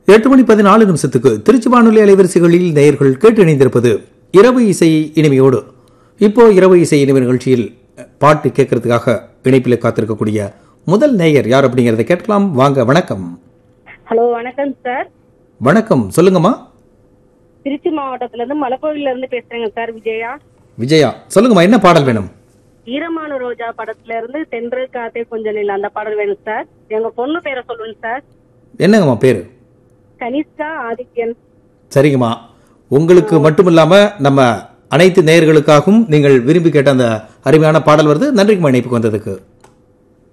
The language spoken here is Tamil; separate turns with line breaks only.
எட்டு மணி பதினாலு நிமிஷத்துக்கு திருச்சி வானொலி அலைவரிசைகளில் நேயர்கள் கேட்டு இணைந்திருப்பது இரவு இசை இனிமையோடு இப்போ இரவு இசை இனிமை நிகழ்ச்சியில் பாட்டு கேட்கறதுக்காக இணைப்பில் காத்திருக்கக்கூடிய முதல் நேயர் யார் அப்படிங்கறத கேட்கலாம் வாங்க வணக்கம்
ஹலோ வணக்கம் சார்
வணக்கம் சொல்லுங்கம்மா
திருச்சி மாவட்டத்துல இருந்து மலைக்கோவில்ல இருந்து பேசுறேங்க சார் விஜயா
விஜயா சொல்லுங்கம்மா என்ன பாடல் வேணும்
ஈரமான ரோஜா படத்துல இருந்து தென்று காத்தே கொஞ்சம் நில அந்த பாடல் வேணும் சார் எங்க பொண்ணு பேரை சொல்லுங்க சார்
என்னங்கம்மா பேரு
கனிஷ்கா ஆதித்யன்
சரிங்கம்மா உங்களுக்கு மட்டும் இல்லாம நம்ம அனைத்து நேயர்களுக்காகவும் நீங்கள் விரும்பி கேட்ட அந்த அருமையான பாடல் வருது நன்றிக்குமா இணைப்புக்கு வந்ததுக்கு